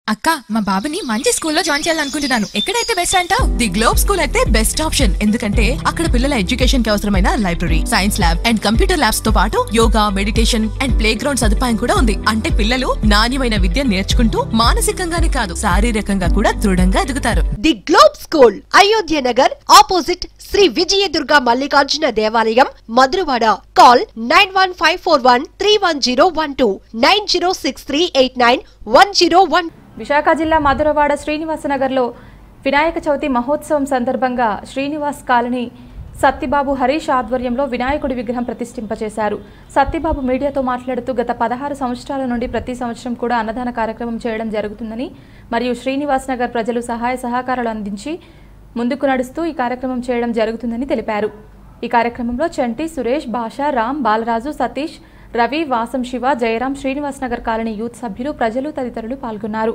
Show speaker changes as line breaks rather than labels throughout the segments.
అక్క మా బాబుని మంచి స్కూల్లో జాయిన్ చేయాలనుకుంటున్నాను ఎక్కడైతే బెస్ట్ అంటావు ది గ్లోబ్ స్కూల్ అయితే బెస్ట్ ఆప్షన్ ఎందుకంటే అక్కడ పిల్లల ఎడ్యుకేషన్ కి అవసరమైన library science lab and computer labs తో పాటు yoga meditation and playground సదుపాయం కూడా ఉంది అంటే పిల్లలు నాణ్యమైన విద్య నేర్చుకుంటూ మానసికంగానే కాదు శారీరకంగా కూడా దృఢంగా ఎదుగుతారు
the Globe school Ayodhya Nagar opposite Shri Vijayadurga Mallikarjuna దేవాలయం Madhurawada call nine one five four one three one zero one two nine zero six three eight nine one zero one
Visakha జిల్లా మధురవాడ శ్రీనివాసనగర్లో వినాయక చవితి మహోత్సవం సందర్భంగా శ్రీనివాస్ కాలనీ సత్తిబాబు హరీష్ ఆధ్వర్యంలో వినాయకుడి విగ్రహం ప్రతిష్ఠింపచేశారు సత్తిబాబు మీడియాతో మాట్లాడుతూ గత పదహారు సంవత్సరాల నుండి ప్రతి సంవత్సరం కూడా అన్నదాన కార్యక్రమం చేయడం జరుగుతుందని మరియు శ్రీనివాస్ నగర్ ప్రజలు సహాయ సహకారాలు అందించి ముందుకు నడుస్తూ ఈ కార్యక్రమం చేయడం జరుగుతుందని తెలిపారు ఈ కార్యక్రమంలో చంటి సురేష్ భాష రామ్ బాలరాజు సతీష్ రవి వాసం శివ జయరాం శ్రీనివాస్ నగర్ కాలనీ యూత్ సభ్యులు ప్రజలు తదితరులు పాల్గొన్నారు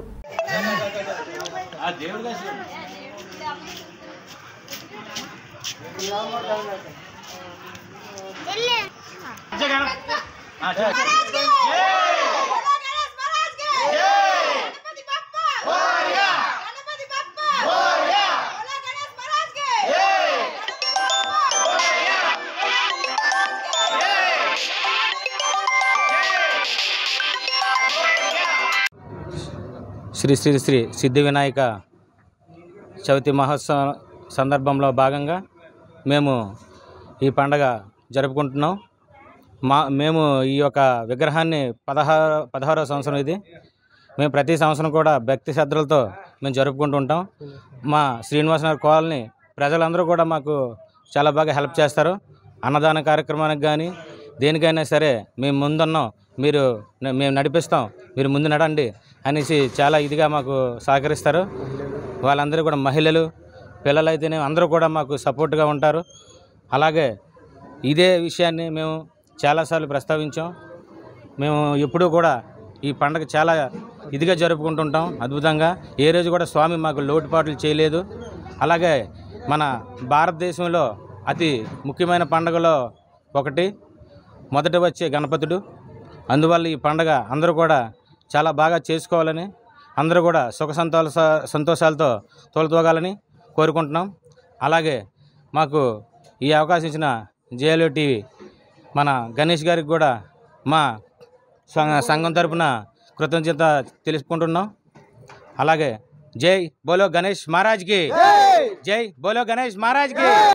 శ్రీ శ్రీ శ్రీ సిద్ధి వినాయక చవితి మహోత్సవం సందర్భంలో భాగంగా మేము ఈ పండగ జరుపుకుంటున్నాం మా మేము ఈ యొక్క విగ్రహాన్ని పదహారు పదహారవ సంవత్సరం ఇది మేము ప్రతి సంవత్సరం కూడా భక్తి శ్రద్ధలతో మేము జరుపుకుంటూ ఉంటాం మా శ్రీనివాసనగర్ కాలనీ ప్రజలందరూ కూడా మాకు చాలా బాగా హెల్ప్ చేస్తారు అన్నదాన కార్యక్రమానికి కానీ దేనికైనా సరే మేము ముందున్నాం మీరు న- మేము నడిపిస్తాం మీరు ముందు నడండి అనేసి చాలా ఇదిగా మాకు సహకరిస్తారు వాళ్ళందరూ కూడా మహిళలు పిల్లలు అయితేనే అందరూ కూడా మాకు సపోర్ట్గా ఉంటారు అలాగే ఇదే విషయాన్ని మేము చాలాసార్లు ప్రస్తావించాం మేము ఎప్పుడూ కూడా ఈ పండగ చాలా ఇదిగా జరుపుకుంటుంటాం అద్భుతంగా ఏ రోజు కూడా స్వామి మాకు లోటుపాట్లు చేయలేదు అలాగే మన భారతదేశంలో అతి ముఖ్యమైన పండుగలో ఒకటి మొదట వచ్చే గణపతుడు అందువల్ల ఈ పండగ అందరూ కూడా చాలా బాగా చేసుకోవాలని అందరూ కూడా సుఖ సంతోష సంతోషాలతో తోలుతోగాలని కోరుకుంటున్నాం అలాగే మాకు ఈ అవకాశం ఇచ్చిన జేఎల్ఓ టీవీ మన గణేష్ గారికి కూడా మా సంఘ- సంఘం తరపున కృతజ్ఞత తెలుసుకుంటున్నాం అలాగే జై బోలో గణేష్ మహారాజ్కి జై బోలో గణేష్ మహారాజ్కి